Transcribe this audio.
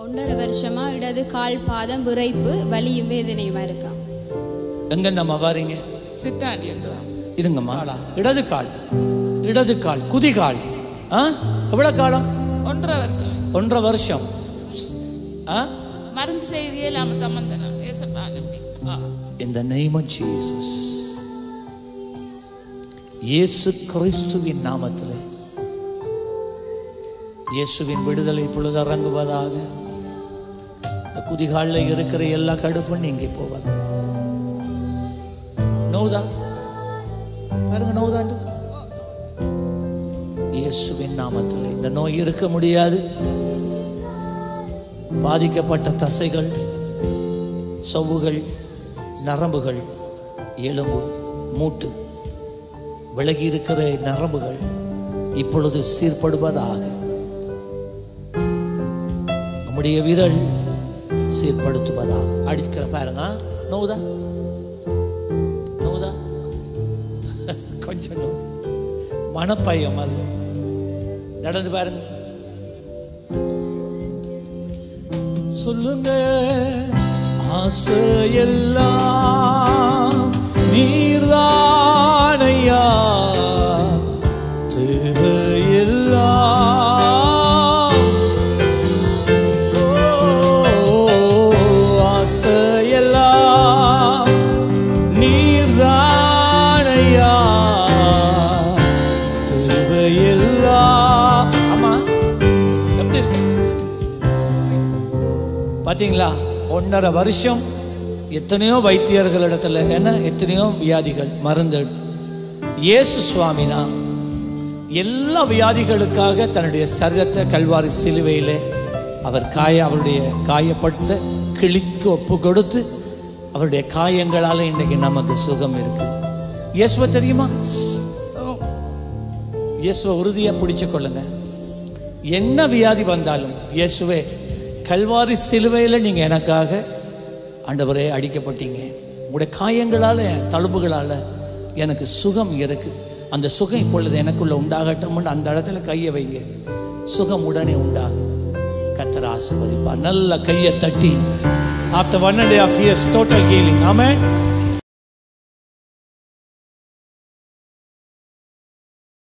ஒன்றரை வருஷமா இடது கால் பாதம் விரைப்பு வலியும் வேதனையுமா இருக்கா எங்க நம்ம வாரீங்க சிட்டாண்டி என்று இருங்கம்மா இடது கால் இடது கால் குதிகால் ஆ எவ்வளவு காலம் ஒன்றரை வருஷம் ஒன்றரை வருஷம் ஆ மருந்து செய்தியே இல்லாம தம்மந்தனம் ஏசப்பாக In the name of Jesus. இயேசு கிறிஸ்துவின் நாமத்தில் இயேசுவின் விடுதலை பொழுது இறங்குவதாக இந்த குதிகாலில் இருக்கிற எல்லா கடுப்பும் நீங்கி போவது நோதா பாருங்க நோதாண்டு இயேசுவின் நாமத்தில் இந்த நோய் இருக்க முடியாது பாதிக்கப்பட்ட தசைகள் சவ்வுகள் நரம்புகள் எலும்பு மூட்டு விலகி இருக்கிற நரம்புகள் இப்பொழுது சீர்படுவதாக நம்முடைய விரல் சீர்படுத்துவதாக அடிக்கிற பாருங்க நோதா நோதா கொஞ்சம் நோ மனப்பயம் அது நடந்து பாருங்க சொல்லுங்க ஆசையெல்லாம் நீர்தானையா தேவையெல்லாம் ஓ, ஆசையெல்லாம் நீர்தானையா தேவையெல்லாம் ஆமா எப்படி இருக்கு? பாத்தீங்களா ஒன்றரை வருஷம் எத்தனையோ வைத்தியர்களிடத்துல என்ன எத்தனையோ வியாதிகள் மருந்து எடுத்து. இயேசு சுவாமினா எல்லா வியாதிகளுக்காக தன்னுடைய சரீரத்தை கல்வாரி சிலுவையிலே அவர் காய அவருடைய காயப்பட்ட கிளிக்கு ஒப்பு கொடுத்து அவருடைய காயங்களால இன்னைக்கு நமக்கு சுகம் இருக்கு இயேசுவை தெரியுமா இயேசுவை உறுதியா பிடிச்சு கொள்ளுங்க என்ன வியாதி வந்தாலும் இயேசுவே கல்வாரி சிலுவையில் நீங்க எனக்காக ஆண்டவரே அடிக்கப்பட்டீங்க உங்களுடைய காயங்களால தழும்புகளால எனக்கு சுகம் இருக்கு அந்த சுகம் இப்பொழுது எனக்குள்ள உண்டாகட்டும்னு அந்த இடத்துல கையை வைங்க சுகம் உடனே உண்டாகும் கத்தர் ஆசீர்வதிப்பார் நல்ல கையை தட்டி after one and half years total healing amen